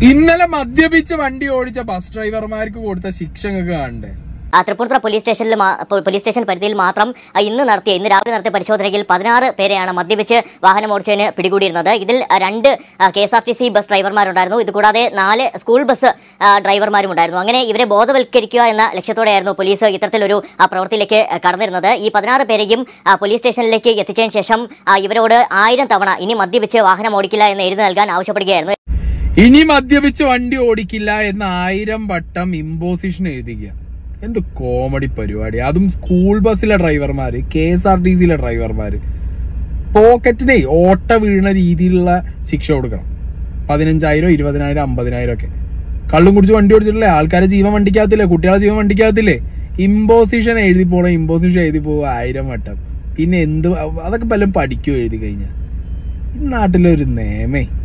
ഇന്നലെ മദ്യപിച്ച് വണ്ടി ഓടിച്ച ബസ് ഡ്രൈവർമാർക്ക് കൊടുത്ത ശിക്ഷ നിങ്ങൾക്ക് കാണണ്ടേ ആ, തൃപ്പൂണിത്തുറ പോലീസ് സ്റ്റേഷനിൽ മാ- പോ- പോലീസ് സ്റ്റേഷൻ പരിധിയിൽ മാത്രം ആ, ഇന്ന് നടത്തിയ ഇന്ന് രാവിലെ നടത്തിയ പരിശോധനയിൽ പതിനാറ് പേരെയാണ് മദ്യപിച്ച് വാഹനം ഓടിച്ചതിന് പിടികൂടിയിരുന്നത് ഇതിൽ ആ, രണ്ട് K S R T C bus ഡ്രൈവർമാരുണ്ടായിരുന്നു ഇതുകൂടാതെ നാല് സ്കൂൾ ബസ് ആ, ഡ്രൈവർമാരും ഉണ്ടായിരുന്നു അങ്ങനെ ഇവരെ ബോധവൽക്കരിക്കുക എന്ന ലക്ഷ്യത്തോടെയായിരുന്നു പോലീസ് ഇത്തരത്തിലൊരു ആ, പ്രവൃത്തിയിലേക്ക് ആ, കടന്നിരുന്നത് ഈ പതിനാറ് പേരെയും ആ, പോലീസ് സ്റ്റേഷനിലേക്ക് എത്തിച്ചതിന് ശേഷം ആ, ഇവരോട് ആയിരം തവണ ഇനി മദ്യപിച്ച് വാഹനം ഓടിക്കില്ല എന്ന് എഴുതി നൽകാൻ ആവശ്യപ്പെടുകയായിരുന്നു ഇനി മദ്യപിച്ച് വണ്ടി ഓടിക്കില്ല എന്ന ആയിരം വട്ടം ഇമ്പോസിഷൻ എഴുതിക്കുക എന്ത് കോമഡി പരിപാടി അതും സ്കൂൾ ബസ്സിലെ ഡ്രൈവർമാര് കെ എസ് ആർ ടി സിയിലെ ഡ്രൈവർമാര് പോക്കറ്റിനെ ഓട്ട വീഴുന്ന രീതിയിലുള്ള ശിക്ഷ കൊടുക്കണം പതിനഞ്ചായിരം ഇരുപതിനായിരം അമ്പതിനായിരം ഒക്കെ കള്ളും കുടിച്ച് വണ്ടി ഓടിച്ചിട്ടില്ലേ ആൾക്കാരെ ജീവൻ വണ്ടിക്കകത്തില്ലേ കുട്ടികളെ ജീവൻ വണ്ടിക്കകത്തില്ലേ ഇമ്പോസിഷൻ എഴുതി പോണം ഇമ്പോസിഷൻ എഴുതി പോവുക ആയിരം വട്ടം പിന്നെ എന്ത് അതൊക്കെ പലരും പഠിക്കും എഴുതി കഴിഞ്ഞാൽ ഈ നാട്ടിലൊരു നിയമേ